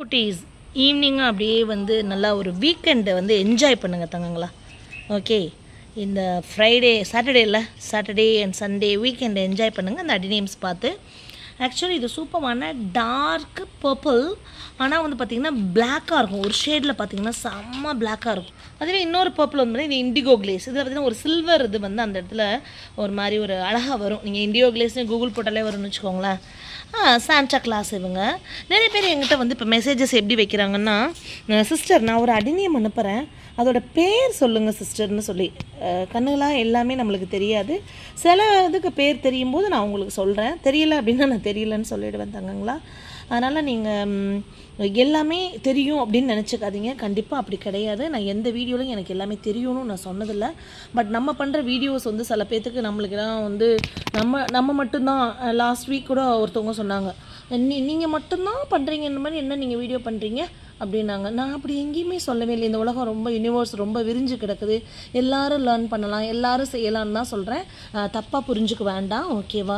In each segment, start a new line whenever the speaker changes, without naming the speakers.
குட்டீஸ் ஈவினிங்கும் அப்படியே வந்து நல்லா ஒரு வீக்கெண்டை வந்து என்ஜாய் பண்ணுங்க தங்கங்களா ஓகே இந்த ஃப்ரைடே சாட்டர்டேல சாட்டர்டே அண்ட் சண்டே வீக்கெண்டை என்ஜாய் பண்ணுங்கள் அந்த அடிநேம்ஸ் பார்த்து ஆக்சுவலி இது சூப்பரான டார்க் பர்பிள் ஆனால் வந்து பார்த்திங்கன்னா பிளாக்காக இருக்கும் ஒரு ஷேடில் பார்த்தீங்கன்னா செம்ம பிளாக்காக இருக்கும் அதுவே இன்னொரு பர்பிள் வந்து இது இண்டிகோ கிளேஸ் இதில் பார்த்தீங்கன்னா ஒரு சில்வர் இது வந்து அந்த இடத்துல ஒரு மாதிரி ஒரு அழகாக வரும் நீங்கள் இண்டிகோ கிளேஸ்னு கூகுள் போட்டாலே வரும்னு வச்சுக்கோங்களேன் சாண்டா கிளாஸ் இவங்க நிறைய பேர் எங்கிட்ட வந்து இப்போ மெசேஜஸ் எப்படி வைக்கிறாங்கன்னா சிஸ்டர் நான் ஒரு அடினியம் அனுப்புகிறேன் அதோட பேர் சொல்லுங்கள் சிஸ்டர்னு சொல்லி அஹ், கண்ணுகளா எல்லாமே நம்மளுக்கு தெரியாது சில இதுக்கு பேர் தெரியும் போது நான் உங்களுக்கு சொல்கிறேன் தெரியல அப்படின்னா நான் தெரியலன்னு சொல்லிடுவேன் தங்கங்களா அதனால் நீங்கள் எல்லாமே தெரியும் அப்படின்னு நினச்சிக்காதீங்க கண்டிப்பாக அப்படி கிடையாது நான் எந்த வீடியோலையும் எனக்கு எல்லாமே தெரியணும்னு நான் சொன்னதில்லை பட் நம்ம பண்ணுற வீடியோஸ் வந்து சில பேர்த்துக்கு நம்மளுக்கெல்லாம் வந்து நம்ம நம்ம மட்டும்தான் லாஸ்ட் வீக் கூட ஒருத்தவங்க சொன்னாங்க நீ நீங்கள் மட்டும்தான் பண்ணுறீங்க இந்த மாதிரி என்ன நீங்கள் வீடியோ பண்ணுறீங்க அப்படின்னாங்க நான் அப்படி எங்கேயுமே சொல்லவே இல்லை இந்த உலகம் ரொம்ப யூனிவர்ஸ் ரொம்ப விரிஞ்சு கிடக்குது எல்லாரும் லேர்ன் பண்ணலாம் எல்லாரும் செய்யலாம்னு தான் சொல்கிறேன் தப்பாக புரிஞ்சுக்க வேண்டாம் ஓகேவா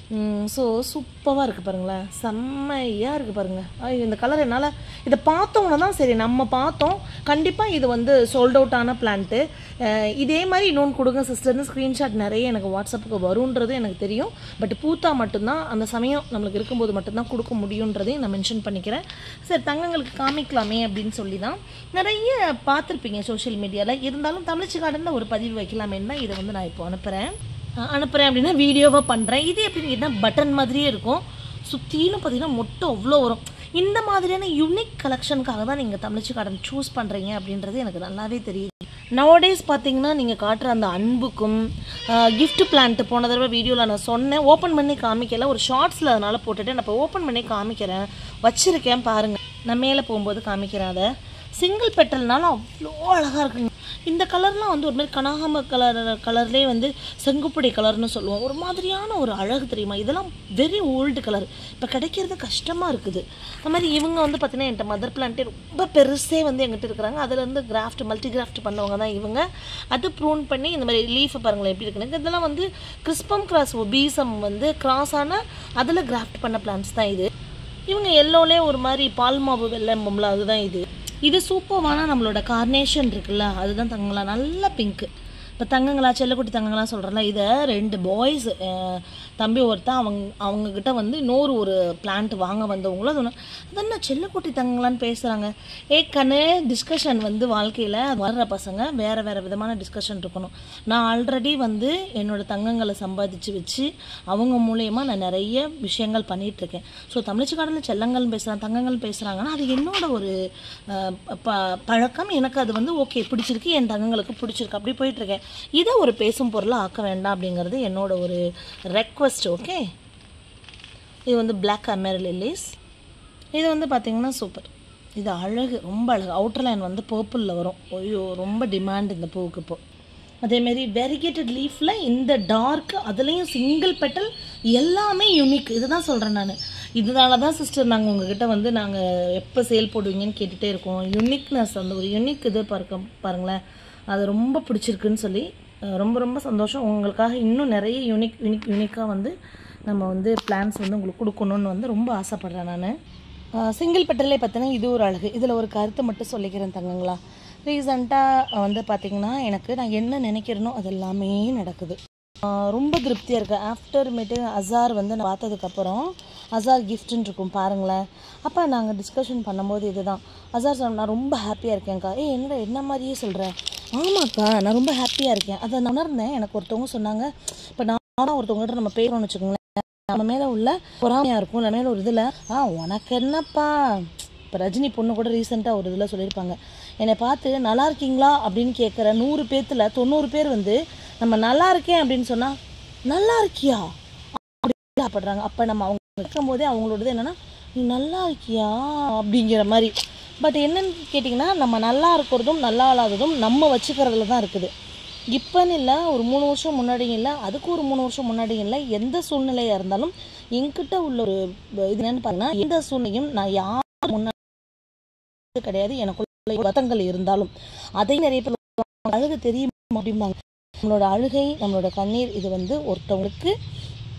ஸோ சூப்பராக இருக்குது பாருங்களேன் செம்மையாக இருக்குது பாருங்கள் ஐயோ இந்த கலர் என்னால் இதை பார்த்தோம்னா தான் சரி நம்ம பார்த்தோம் கண்டிப்பாக இது வந்து சோல்ட் அவுட் ஆன பிளான்ட்டு இதே மாதிரி இன்னொன்று கொடுங்க சிஸ்டர்னு ஸ்க்ரீன்ஷாட் நிறைய எனக்கு வாட்ஸ்அப்புக்கு வரும்ன்றது எனக்கு தெரியும் பட் பூத்தா மட்டும்தான் அந்த சமயம் நம்மளுக்கு இருக்கும்போது மட்டும்தான் கொடுக்க முடியுன்றதையும் நான் மென்ஷன் பண்ணிக்கிறேன் சரி தங்கங்களுக்கு காமிக்கலாமே அப்படின்னு சொல்லி தான் நிறைய பார்த்துருப்பீங்க சோஷியல் மீடியாவில் இருந்தாலும் தமிழ்ச்சி கார்டனில் ஒரு பதிவு வைக்கலாமேன்னு தான் இதை வந்து நான் இப்போ அனுப்புகிறேன் அஹ் அனுப்புகிறேன் அப்படின்னா வீடியோவாக பண்ணுறேன் இது எப்படி என்ன பட்டன் மாதிரியே இருக்கும் சுற்றிலும் பார்த்தீங்கன்னா மொட்டை அவ்வளோ வரும் இந்த மாதிரியான யூனிக் கலெக்ஷனுக்காக தான் நீங்கள் தமிழ்ச்சி கார்டன் சூஸ் பண்ணுறீங்க அப்படின்றது எனக்கு நல்லாவே தெரியுது நவடேஸ் பார்த்தீங்கன்னா நீங்கள் காட்டுற அந்த அன்புக்கும் gift பிளான்ட் போன தடவை வீடியோவில் நான் சொன்னேன் ஓப்பன் பண்ணி காமிக்கல ஒரு ஷார்ட்ஸில் அதனால் போட்டுட்டு நான் இப்போ ஓப்பன் பண்ணி காமிக்கிறேன் வச்சுருக்கேன் பாருங்கள் நான் மேலே போகும்போது காமிக்கிறேன் அதை சிங்கிள் பெட்டல்னால அவ்வளோ அழகாக இருக்குங்க இந்த கலர்லாம் வந்து ஒரு மாதிரி கனகாம கலர் கலர்லேயே வந்து செங்குப்படி கலர்னு சொல்லுவோம் ஒரு மாதிரியான ஒரு அழகு தெரியுமா இதெல்லாம் வெரி ஓல்டு கலர் இப்போ கிடைக்கிறது கஷ்டமாக இருக்குது அது மாதிரி இவங்க வந்து பார்த்தீங்கன்னா என்கிட்ட மதர் பிளான்ட்டே ரொம்ப பெருசே வந்து எங்கிட்ட இருக்கிறாங்க அதுலேருந்து கிராஃப்ட் மல்டி கிராஃப்ட் பண்ணவங்க தான் இவங்க அது ப்ரூன் பண்ணி இந்த மாதிரி லீஃபை பாருங்களேன் எப்படி இருக்குன்னு இதெல்லாம் வந்து கிறிஸ்பம் கிராஸ் ஒபீசம் வந்து கிராஸ் ஆன அதில் கிராஃப்ட் பண்ண பிளான்ஸ் தான் இது இவங்க எல்லோலே ஒரு மாதிரி பால் மாவு வெள்ளம்பம்ல அதுதான் இது இது சூப்பர்வான நம்மளோட கார்னேஷன் இருக்குல்ல அதுதான் தங்கங்களா நல்ல பிங்க்கு இப்போ தங்கங்களா செல்லக்குட்டி தங்கங்களா சொல்கிறல இதை ரெண்டு பாய்ஸ் தம்பி ஒருத்தன் அவங்க அவங்கக்கிட்ட வந்து இன்னொரு ஒரு பிளான்ட் வாங்க வந்தவங்களும் அது ஒன்று அது என்ன செல்லக்குட்டி தங்கங்களான்னு பேசுகிறாங்க ஏ கண்ணு டிஸ்கஷன் வந்து வாழ்க்கையில் வர்ற பசங்க வேறு வேறு விதமான டிஸ்கஷன் இருக்கணும் நான் ஆல்ரெடி வந்து என்னோட தங்கங்களை சம்பாதிச்சு வச்சு அவங்க மூலயமா நான் நிறைய விஷயங்கள் பண்ணிட்டு இருக்கேன் ஸோ தமிழ்ச்சி காடலில் செல்லங்கள் பேசுகிறாங்க தங்கங்கள் பேசுகிறாங்கன்னா அது என்னோட ஒரு அஹ், ப பழக்கம் எனக்கு அது வந்து ஓகே பிடிச்சிருக்கு என் தங்கங்களுக்கு பிடிச்சிருக்கு அப்படி போயிட்டுருக்கேன் இதை ஒரு பேசும் பொருளாக ஆக்க வேண்டாம் அப்படிங்கிறது என்னோட ஒரு ரெக்வஸ்ட் ஓகே இது வந்து பிளாக் அமெர் லில்லிஸ் இது வந்து பார்த்திங்கன்னா சூப்பர் இது அழகு ரொம்ப அழகு அவுட்டர் லைன் வந்து பர்பிளில் வரும் ஐயோ ரொம்ப டிமாண்ட் இந்த பூவுக்கு இப்போ அதேமாரி வெரிகேட்டட் லீஃபில் இந்த டார்க் அதுலேயும் சிங்கிள் பெட்டல் எல்லாமே யூனிக் இதுதான் சொல்கிறேன் நான் இதனால தான் சிஸ்டர் நாங்கள் உங்ககிட்ட வந்து நாங்கள் எப்போ சேல் போடுவீங்கன்னு கேட்டுகிட்டே இருக்கோம் யூனிக்னஸ் அந்த ஒரு யூனிக் இது பார்க்க பாருங்களேன் அது ரொம்ப பிடிச்சிருக்குன்னு சொல்லி அஹ், ரொம்ப ரொம்ப சந்தோஷம் உங்களுக்காக இன்னும் நிறைய யூனிக் யூனிக் யூனிக்காக வந்து நம்ம வந்து பிளான்ஸ் வந்து உங்களுக்கு கொடுக்கணுன்னு வந்து ரொம்ப ஆசைப்பட்றேன் நான் சிங்கிள் பெட்டலே பார்த்தீங்கன்னா இது ஒரு அழகு இதில் ஒரு கருத்தை மட்டும் சொல்லிக்கிறேன் தங்கங்களா ரீசண்டாக வந்து பார்த்திங்கன்னா எனக்கு நான் என்ன நினைக்கிறேனோ அது எல்லாமே நடக்குது ஆஹ் ரொம்ப திருப்தியாக இருக்குது ஆஃப்டர்மேட்டு அசார் வந்து நான் பார்த்ததுக்கப்புறம் அசார் கிஃப்ட்டுன்னு இருக்கும் பாருங்களேன் அப்போ நாங்கள் டிஸ்கஷன் பண்ணும்போது இதுதான் அசார் சொன்ன நான் ரொம்ப ஹாப்பியாக இருக்கேன்க்கா ஏய் என்னடா என்ன மாதிரியே சொல்கிறேன் ஆமாக்கா நான் ரொம்ப ஹாப்பியாக இருக்கேன் அதை நான் உணர்ந்தேன் எனக்கு ஒருத்தவங்க சொன்னாங்க இப்போ நானும் ஒருத்தவங்ககிட்ட நம்ம பேரோன்னு வச்சுக்கோங்களேன் நம்ம மேலே உள்ள பொறாமையாக இருக்கும் நம்ம மேலே ஒரு இதில் ஆ உனக்கு என்னப்பா இப்போ ரஜினி பொண்ணு கூட ரீசெண்டாக ஒரு இதில் சொல்லியிருப்பாங்க என்னை பார்த்து நல்லா இருக்கீங்களா அப்படின்னு கேட்குற நூறு பேர்த்தில் தொண்ணூறு பேர் வந்து நம்ம நல்லா இருக்கேன் அப்படின்னு சொன்னால் நல்லா இருக்கியா அப்படி படுறாங்க அப்போ நம்ம அவங்க இருக்கும் போதே அவங்களோடது என்னென்னா நீ நல்லா இருக்கியா அப்படிங்கிற மாதிரி பட் என்னன்னு கேட்டிங்கன்னா நம்ம நல்லா இருக்கிறதும் நல்லா இல்லாததும் நம்ம வச்சுக்கிறதுல தான் இருக்குது இப்போன்னு இல்லை ஒரு மூணு வருஷம் முன்னாடியும் இல்லை அதுக்கு ஒரு மூணு வருஷம் முன்னாடியும் இல்லை எந்த சூழ்நிலையாக இருந்தாலும் என்கிட்ட உள்ள ஒரு இது என்னன்னு பார்த்தீங்கன்னா எந்த சூழ்நிலையும் நான் யார் முன்னாடி கிடையாது எனக்குள்ள வதங்கள் இருந்தாலும் அதை நிறைய பேர் சொல்லுவாங்க, அழுக தெரியும் அப்படிம்பாங்க நம்மளோட அழுகை நம்மளோட கண்ணீர் இது வந்து ஒருத்தவங்களுக்கு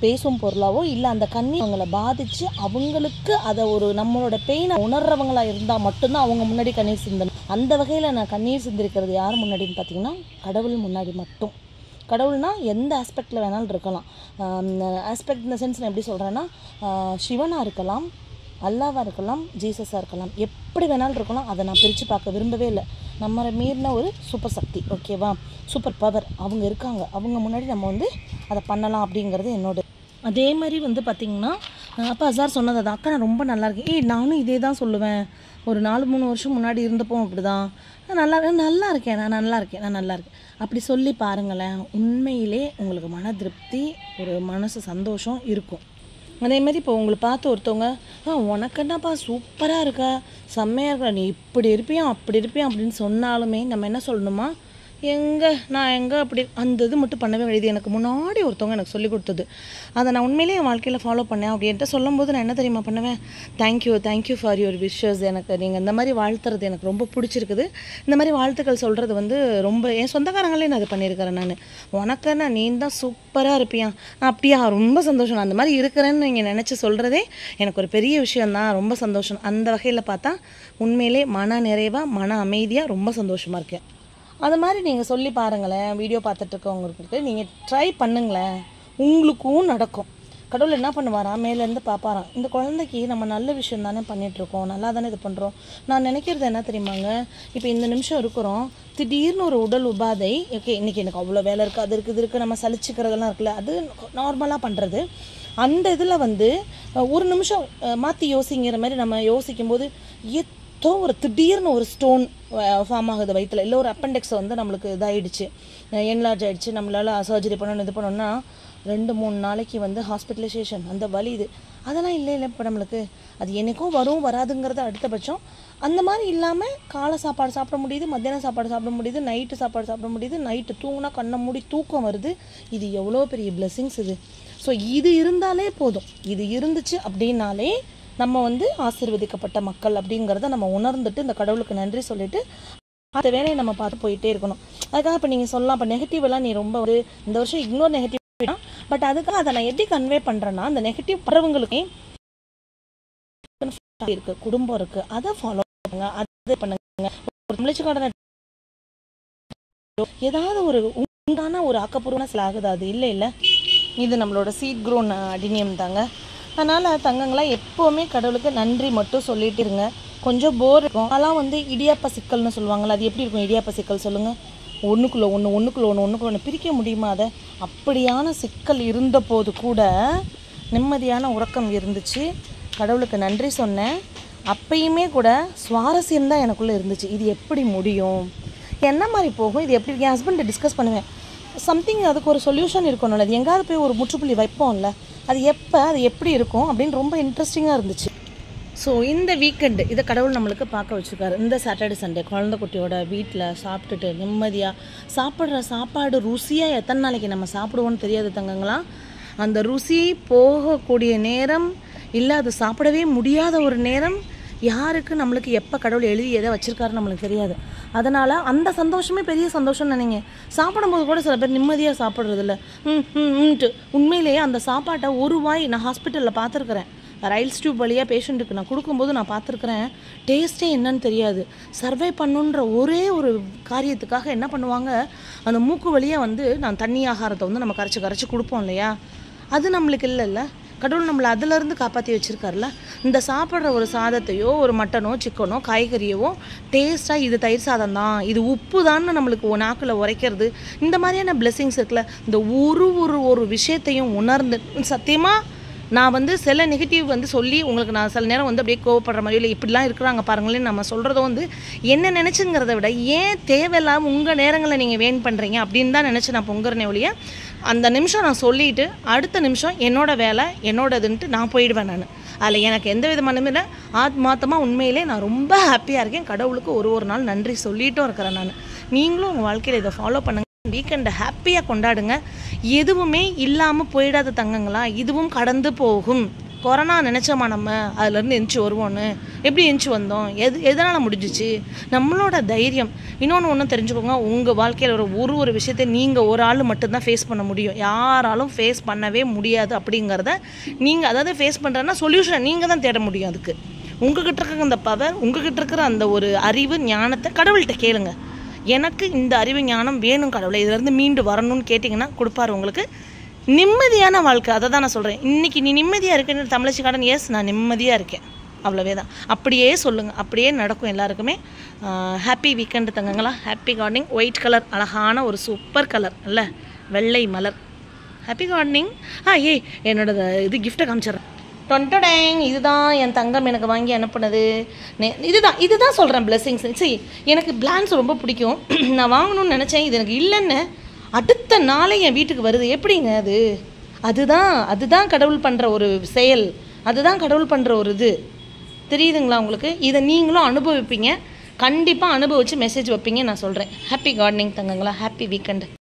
பேசும் பொருளாவோ இல்லை அந்த கண்ணீர் அவங்கள பாதித்து அவங்களுக்கு அதை ஒரு நம்மளோட பெயினை உணர்றவங்களா இருந்தால் மட்டும்தான் அவங்க முன்னாடி கண்ணீர் சிந்தணும் அந்த வகையில் நான் கண்ணீர் சிந்திருக்கிறது யார் முன்னாடின்னு பார்த்தீங்கன்னா கடவுள் முன்னாடி மட்டும் கடவுள்னா எந்த ஆஸ்பெக்டில் வேணாலும் இருக்கலாம் ஆஸ்பெக்ட் இந்த சென்ஸ் நான் எப்படி சொல்கிறேன்னா சிவனாக இருக்கலாம் அல்லாவாக இருக்கலாம் ஜீசஸாக இருக்கலாம் எப்படி வேணாலும் இருக்கலாம் அதை நான் பிரித்து பார்க்க விரும்பவே இல்லை நம்மளை மீறின ஒரு சூப்பர் சக்தி ஓகேவா சூப்பர் பவர் அவங்க இருக்காங்க அவங்க முன்னாடி நம்ம வந்து அதை பண்ணலாம் அப்படிங்கிறது என்னோட அதே மாதிரி வந்து பார்த்திங்கன்னா அப்பா சார் சொன்னது அது அக்கா நான் ரொம்ப நல்லா இருக்கேன் ஏய் நானும் இதே தான் சொல்லுவேன் ஒரு நாலு மூணு வருஷம் முன்னாடி இருந்தப்போ அப்படி தான் நான் நல்லா நான் நல்லா இருக்கேன் நான் நல்லா இருக்கேன் நான் நல்லா இருக்கேன் அப்படி சொல்லி பாருங்களேன் உண்மையிலே உங்களுக்கு மன திருப்தி ஒரு மனசு சந்தோஷம் இருக்கும் அதே மாதிரி இப்போ உங்களை பார்த்து ஒருத்தவங்க ஆ உனக்கு என்னப்பா சூப்பராக இருக்க செம்மையாக இருக்க நீ இப்படி இருப்பியா அப்படி இருப்பியா அப்படின்னு சொன்னாலுமே நம்ம என்ன சொல்லணுமா எங்கே நான் எங்கே அப்படி அந்த இது மட்டும் பண்ணவே கிடையாது எனக்கு முன்னாடி ஒருத்தவங்க எனக்கு சொல்லி கொடுத்தது அதை நான் உண்மையிலேயே என் வாழ்க்கையில் ஃபாலோ பண்ணேன் அப்படின்ட்டு சொல்லும்போது நான் என்ன தெரியுமா பண்ணுவேன் thank you thank you for your wishes எனக்கு நீங்கள் இந்த மாதிரி வாழ்த்துறது எனக்கு ரொம்ப பிடிச்சிருக்குது இந்த மாதிரி வாழ்த்துக்கள் சொல்கிறது வந்து ரொம்ப என் சொந்தக்காரங்களே நான் அது பண்ணியிருக்கிறேன் நான் உனக்குன்னா நீ தான் சூப்பராக இருப்பியா அப்படியா ரொம்ப சந்தோஷம் நான் அந்த மாதிரி இருக்கிறேன்னு நீங்கள் நினச்சி சொல்கிறதே எனக்கு ஒரு பெரிய விஷயம்தான் ரொம்ப சந்தோஷம் அந்த வகையில் பார்த்தா உண்மையிலே மன நிறைவாக மன அமைதியாக ரொம்ப சந்தோஷமாக இருக்கேன் அது மாதிரி நீங்கள் சொல்லி பாருங்களேன் வீடியோ பார்த்துட்டு இருக்கவங்களுக்கு நீங்கள் ட்ரை பண்ணுங்களேன் உங்களுக்கும் நடக்கும் கடவுள் என்ன பண்ணுவாராம் மேலேருந்து பார்ப்பாராம் இந்த குழந்தைக்கு நம்ம நல்ல விஷயம் தானே பண்ணிகிட்ருக்கோம் நல்லா தானே இது பண்ணுறோம் நான் நினைக்கிறது என்ன தெரியுமாங்க இப்போ இந்த நிமிஷம் இருக்கிறோம் திடீர்னு ஒரு உடல் உபாதை ஓகே இன்றைக்கி எனக்கு அவ்வளோ வேலை இருக்குது அது இருக்குது இருக்குது நம்ம சலிச்சுக்கிறதெல்லாம் இருக்குல்ல அது நார்மலாக பண்ணுறது அந்த இதில் வந்து அஹ், ஒரு நிமிஷம் மாற்றி யோசிங்கிற மாதிரி நம்ம யோசிக்கும்போது ஏதோ ஒரு திடீர்னு ஒரு ஸ்டோன் ஃபார்ம் ஆகுது வயிற்றுல இல்லை ஒரு அப்பெண்டெக்ஸ் வந்து நம்மளுக்கு இதாகிடுச்சு என்லார்ஜ் ஆகிடுச்சு நம்மளால் சர்ஜரி பண்ணணும் இது பண்ணணும்னா ரெண்டு மூணு நாளைக்கு வந்து ஹாஸ்பிட்டலைசேஷன் அந்த வலி இது அதெல்லாம் இல்லை இல்லை இப்போ நம்மளுக்கு அது எனக்கும் வரும் வராதுங்கிறது அடுத்தபட்சம் அந்த மாதிரி இல்லாமல் காலை சாப்பாடு சாப்பிட முடியுது மத்தியானம் சாப்பாடு சாப்பிட முடியுது நைட்டு சாப்பாடு சாப்பிட முடியுது நைட்டு தூங்கினா கண்ணை மூடி தூக்கம் வருது இது எவ்வளோ பெரிய blessings இது ஸோ இது இருந்தாலே போதும் இது இருந்துச்சு அப்படின்னாலே நம்ம வந்து ஆசீர்வதிக்கப்பட்ட மக்கள் அப்படிங்கிறத நம்ம உணர்ந்துட்டு இந்த கடவுளுக்கு நன்றி சொல்லிட்டு அந்த வேலையை நம்ம பார்த்து போயிட்டே இருக்கணும் அதுக்காக இப்போ நீங்கள் சொல்லலாம் இப்போ நெகட்டிவ் எல்லாம் நீ ரொம்ப ஒரு இந்த வருஷம் இக்னோர் நெகட்டிவ் பட் அதுக்காக அதை நான் எப்படி கன்வே பண்ணுறேன்னா அந்த நெகட்டிவ் பறவங்களுக்கு இருக்கு குடும்பம் இருக்கு அதை ஃபாலோ பண்ணுங்க அதை பண்ணுங்க ஒரு தமிழ்ச்சிக்கான ஏதாவது ஒரு உண்டான ஒரு ஆக்கப்பூர்வமான சில ஆகுது அது இல்லை இல்லை இது நம்மளோட சீட் க்ரோன் அடினியம் தாங்க அதனால் தங்கங்களா எப்போவுமே கடவுளுக்கு நன்றி மட்டும் சொல்லிட்டு இருங்க கொஞ்சம் போர் இருக்கும் அதெல்லாம் வந்து இடியாப்ப சிக்கல்னு சொல்லுவாங்கள்ல அது எப்படி இருக்கும் இடியாப்ப சிக்கல் சொல்லுங்கள் ஒன்றுக்குள்ளே ஒன்று ஒன்றுக்குள்ளே ஒன்று ஒன்றுக்குள்ள ஒன்று பிரிக்க முடியுமா அதை அப்படியான சிக்கல் இருந்த போது கூட நிம்மதியான உறக்கம் இருந்துச்சு கடவுளுக்கு நன்றி சொன்னேன் அப்பயுமே கூட சுவாரஸ்யம் தான் எனக்குள்ளே இருந்துச்சு இது எப்படி முடியும் என்ன மாதிரி போகும் இது எப்படி என் ஹஸ்பண்டை டிஸ்கஸ் பண்ணுவேன் சம்திங் அதுக்கு ஒரு சொல்யூஷன் இருக்கணும்ல அது எங்காவது போய் ஒரு முற்றுப்புள்ளி வைப்போம்ல அது எப்போ அது எப்படி இருக்கும் அப்படின்னு ரொம்ப இன்ட்ரெஸ்டிங்காக இருந்துச்சு ஸோ இந்த வீக்கெண்டு இதை கடவுள் நம்மளுக்கு பார்க்க வச்சுருக்காரு இந்த சாட்டர்டே சண்டே குழந்தை குட்டியோட வீட்டில் சாப்பிட்டுட்டு நிம்மதியாக சாப்பிட்ற சாப்பாடு ருசியாக எத்தனை நாளைக்கு நம்ம சாப்பிடுவோம்னு தெரியாது தங்கங்களா அந்த ருசி போகக்கூடிய நேரம் இல்லை அது சாப்பிடவே முடியாத ஒரு நேரம் யாருக்கு நம்மளுக்கு எப்போ கடவுள் எழுதி எதை வச்சிருக்காருன்னு நம்மளுக்கு தெரியாது அதனால் அந்த சந்தோஷமே பெரிய சந்தோஷம்னு நினைங்க சாப்பிடும்போது கூட சில பேர் நிம்மதியாக சாப்பிட்றதில்ல ம் ம் ம்ன்ட்டு உண்மையிலேயே அந்த சாப்பாட்டை ஒரு வாய் நான் ஹாஸ்பிட்டலில் பார்த்துருக்குறேன் ரைல்ஸ் டியூப் வழியாக பேஷண்ட்டுக்கு நான் கொடுக்கும்போது நான் பார்த்துருக்குறேன் டேஸ்ட்டே என்னன்னு தெரியாது சர்வை பண்ணுன்ற ஒரே ஒரு காரியத்துக்காக என்ன பண்ணுவாங்க அந்த மூக்கு வழியாக வந்து நான் தண்ணி ஆகாரத்தை வந்து நம்ம கரைச்சி கரைச்சி கொடுப்போம் இல்லையா அது நம்மளுக்கு இல்லைல்ல கடவுள் நம்மளை அதிலிருந்து காப்பாற்றி வச்சுருக்காருல இந்த சாப்பிட்ற ஒரு சாதத்தையோ ஒரு மட்டனோ சிக்கனோ காய்கறியவோ டேஸ்ட்டாக இது தயிர் சாதம் தான் இது உப்பு தான்னு நம்மளுக்கு நாக்கில் உரைக்கிறது இந்த மாதிரியான blessings இருக்குல்ல இந்த ஒரு ஒரு ஒரு விஷயத்தையும் உணர்ந்து சத்தியமாக நான் வந்து சில நெகட்டிவ் வந்து சொல்லி உங்களுக்கு நான் சில நேரம் வந்து அப்படியே கோவப்படுற மாதிரி இல்லை இப்படிலாம் இருக்கிறாங்க பாருங்களேன் நம்ம சொல்கிறத வந்து என்ன நினச்சுங்கிறத விட ஏன் தேவையில்லாமல் உங்கள் நேரங்களை நீங்கள் வேன் பண்ணுறீங்க அப்படின்னு தான் நினச்சி நான் பொங்குறனே ஒழிய அந்த நிமிஷம் நான் சொல்லிட்டு அடுத்த நிமிஷம் என்னோட வேலை என்னோடதுன்ட்டு நான் போயிடுவேன் நான் அதில் எனக்கு எந்த விதமானமே இல்லை ஆத்மாத்தமாக உண்மையிலே நான் ரொம்ப ஹாப்பியாக இருக்கேன் கடவுளுக்கு ஒரு ஒரு நாள் நன்றி சொல்லிட்டும் இருக்கிறேன் நான் நீங்களும் உங்கள் வாழ்க்கையில் இதை ஃபாலோ பண்ணுங்கள் வீக்கெண்டை ஹாப்பியாக கொண்டாடுங்க எதுவுமே இல்லாமல் போயிடாத தங்கங்களா இதுவும் கடந்து போகும் கொரோனா நினச்சோமா நம்ம அதுலேருந்து எந்திச்சு வருவோன்னு எப்படி எந்திச்சு வந்தோம் எது எதனால் முடிஞ்சிச்சு நம்மளோட தைரியம் இன்னொன்று ஒன்றும் தெரிஞ்சுக்கோங்க உங்கள் வாழ்க்கையில் ஒரு ஒரு ஒரு விஷயத்தை நீங்கள் ஒரு ஆள் மட்டும்தான் ஃபேஸ் பண்ண முடியும் யாராலும் ஃபேஸ் பண்ணவே முடியாது அப்படிங்கிறத நீங்கள் அதாவது ஃபேஸ் பண்ணுறேன்னா சொல்யூஷன் நீங்கள் தான் தேட முடியும் அதுக்கு உங்ககிட்ட இருக்கிற அந்த பவர் உங்ககிட்ட இருக்கிற அந்த ஒரு அறிவு ஞானத்தை கடவுள்கிட்ட கேளுங்க எனக்கு இந்த அறிவு ஞானம் வேணும் கடவுளை இதுலேருந்து மீண்டு வரணும்னு கேட்டிங்கன்னா கொடுப்பாரு உங்களுக்கு நிம்மதியான வாழ்க்கை அதை தான் நான் சொல்கிறேன் இன்றைக்கி நீ நிம்மதியாக இருக்கேன்னு தமிழச்சி கார்டன் எஸ் நான் நிம்மதியாக இருக்கேன் அவ்வளவே தான் அப்படியே சொல்லுங்கள் அப்படியே நடக்கும் எல்லாருக்குமே ஹாப்பி வீக்கெண்டு தங்கங்களா ஹாப்பி கார்டனிங் ஒயிட் கலர் அழகான ஒரு சூப்பர் கலர் இல்லை வெள்ளை மலர் ஹாப்பி கார்டனிங் ஆ ஏய் என்னோட இது கிஃப்ட்டை காமிச்சிடுறேன் டொன்டடேங் இதுதான் என் தங்கம் எனக்கு வாங்கி அனுப்புனது நே- இதுதான் இதுதான் சொல்கிறேன் பிளெஸிங்ஸ் சரி எனக்கு பிளான்ஸ் ரொம்ப பிடிக்கும் நான் வாங்கணும்னு நினச்சேன் இது எனக்கு இல்லைன்னு அடுத்த நாளே என் வீட்டுக்கு வருது எப்படிங்க அது அதுதான் அதுதான் கடவுள் பண்ணுற ஒரு செயல் அதுதான் கடவுள் பண்ணுற ஒரு இது தெரியுதுங்களா உங்களுக்கு இதை நீங்களும் அனுபவிப்பீங்க கண்டிப்பாக அனுபவித்து மெசேஜ் வைப்பீங்க நான் சொல்கிறேன் ஹாப்பி கார்டனிங் தங்கங்களா ஹாப்பி வீக்கெண்டு